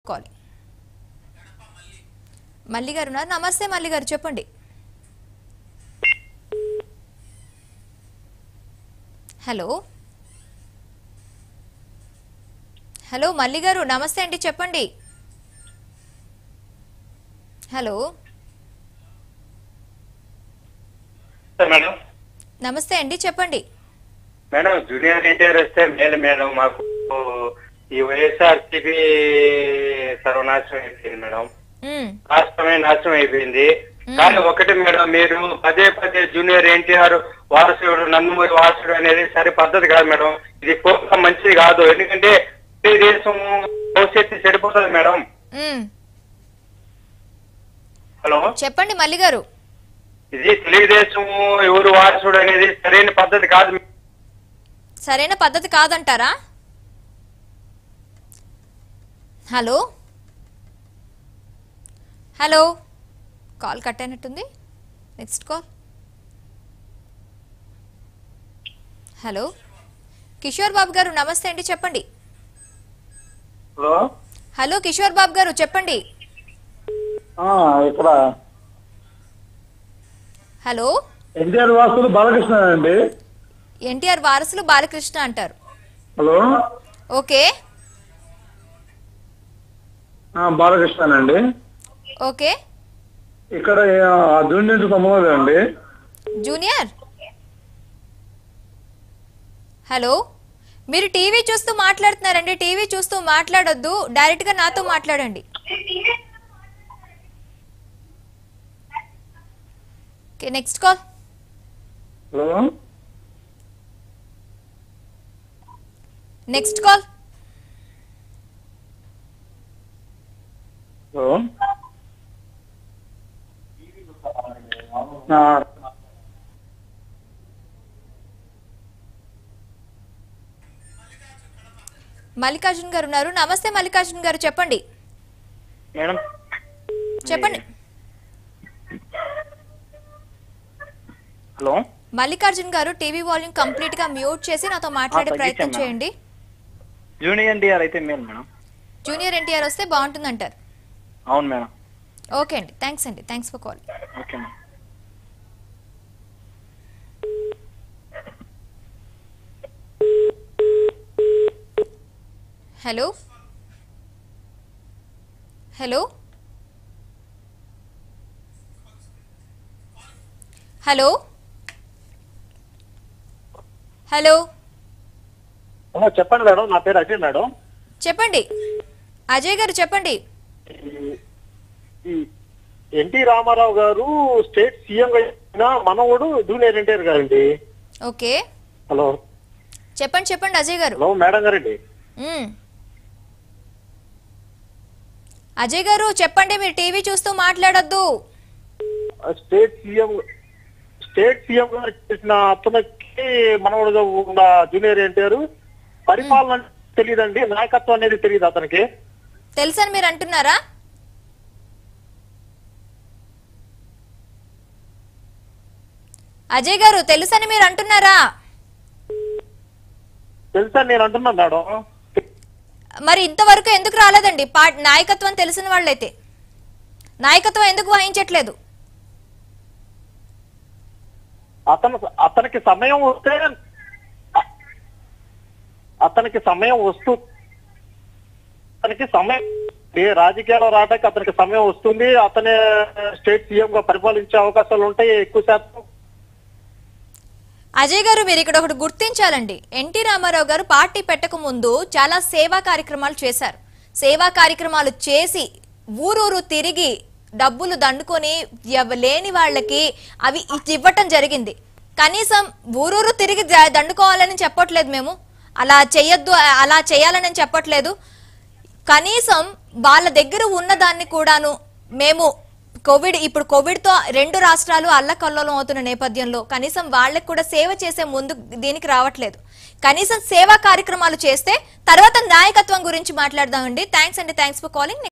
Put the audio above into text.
Call మల్లి గారు ఉన్నారు నమస్తే మల్లి గారు చెప్పండి హలో హలో మల్లి గారు నమస్తే అండి చెప్పండి హలో మేడం నమస్తే అండి చెప్పండి మేడం జూనియర్ ఎన్టీఆర్ వస్తే మేలు మేడం మాకు ఈ వైఎస్ఆర్సీపీ సర్వనాశనం అయిపోయింది మేడం ఉమ్, రాష్ట్రమే నాశనం అయిపోయింది కానీ ఒకటి మేడం మీరు పదే పదే జూనియర్ ఎన్టీఆర్ వారసుడు నందమూరి వారసుడు అనేది సరి పద్ధతి కాదు మేడం ఇది పూర్తిగా మంచిది కాదు ఎందుకంటే దేశం భవిష్యత్తు చెడిపోతుంది మేడం ఉమ్. హలో చెప్పండి మల్లి గారు ఇది తెలుగుదేశం ఎవరు వారసుడు అనేది సరైన పద్ధతి కాదు సరైన పద్ధతి కాదంటారా హలో హలో కాల్ కట్ అయినట్టుంది next call hello Kishore Babu garu నమస్తే అండి చెప్పండి హలో హలో కిషోర్ బాబు గారు చెప్పండి ఆ, ఇక్కడ హలో ఎన్టీఆర్ వాసులు బాలకృష్ణ అండి ఎన్టీఆర్ వారసులు బాలకృష్ణ అంటారు హలో ఓకే ఆ, బాలకృష్ణ అండి ఓకే ఇక్కడ ఆ, జూనియర్ సంబంధం అండి జూనియర్ హలో మీరు టీవీ చూస్తూ మాట్లాడుతున్నారండి టీవీ చూస్తూ మాట్లాడొద్దు డైరెక్ట్ గా నాతో మాట్లాడండి okay next call hello next call hello ఆ, మల్లికార్జున్ గారు ఉన్నారు నమస్తే మల్లికార్జున్ గారు చెప్పండి మేడం చెప్పండి hello Mallikarjun garu TV volume complete గా మ్యూట్ చేసి నాతో మాట్లాడే ఆ, ప్రయత్నం తగ్గించాను చేయండి జూనియర్ ఎన్టీఆర్ అయితే మేలు మేడం జూనియర్ ఎన్టీఆర్ వస్తే బాగుంటుందంటారు అవును మేడం ఓకే అండి థ్యాంక్స్ అండి thanks for call okay madam hello hello hello hello hello, చెప్పండి మేడం నా పేరు అజయ్ మేడం చెప్పండి అజయ్ గారు చెప్పండి ఈ- ఈ ఎన్టీ రామారావు గారు స్టేట్ సీఎం అయిన మనవడు జూనియర్ ఎన్టీఆర్ గారండి ఓకే హలో చెప్పండి చెప్పండి అజయ్ గారు హలో మేడం గారండి మ్మ్. అజయ్ గారు చెప్పండి మీరు టీవీ చూస్తూ మాట్లాడొద్దు స్టేట్ సీఎం స్టేట్ సీఎం గారు చేసిన అతనికి మనవడుగా ఉన్న జూనియర్ ఎన్టీఆర్ పరిపాలన తెలియదండి నాయకత్వం అనేది తెలియదు అతనికి తెలుసని మీరు అంటున్నారా అజయ్ గారు తెలుసని మీరు అంటున్నారా తెలుసా నేను అంటున్నాను మేడం మరి ఇంతవరకు ఎందుకు రాలేదండి పా నాయకత్వం తెలిసిన వాళ్ళైతే నాయకత్వం ఎందుకు వహించట్లేదు అతను అతనికి సమయం వస్తే అతనికి సమయం వస్తూ అతనికి సమయం ఏ రాజకీయాల్లో రావడానికి అతనికి సమయం వస్తుంది అతనే స్టేట్ సీఎం గా పరిపాలించే అవకాశాలు ఉంటాయి ఎక్కువ శాతం అజయ్ గారు మీరు ఇక్కడ ఒకటి గుర్తించాలండి ఎన్టీ రామారావు గారు పార్టీ పెట్టక ముందు చాలా సేవా కార్యక్రమాలు చేశారు సేవా కార్యక్రమాలు చేసి ఊరూరు తిరిగి డబ్బులు దండుకొని ఎవ- లేని వాళ్ళకి అవి ఇచ్చి ఇవ్వటం జరిగింది కనీసం ఊరూరు తిరిగి ద- దండుకోవాలని చెప్పట్లేదు మేము అలా చెయ్యొద్దు అలా చేయాలని చెప్పట్లేదు కనీసం వాళ్ళ దగ్గర ఉన్నదాన్ని కూడాను మేము కోవిడ్ ఇప్పుడు కోవిడ్ తో రెండు రాష్ట్రాలు అల్లకల్లోలం అవుతున్న నేపథ్యంలో కనీసం వాళ్ళకి కూడా సేవ చేసే ముందు దీనికి రావట్లేదు కనీసం సేవా కార్యక్రమాలు చేస్తే తర్వాత నాయకత్వం గురించి మాట్లాడదామండి థ్యాంక్స్ అండి థ్యాంక్స్ ఫర్ కాలింగ్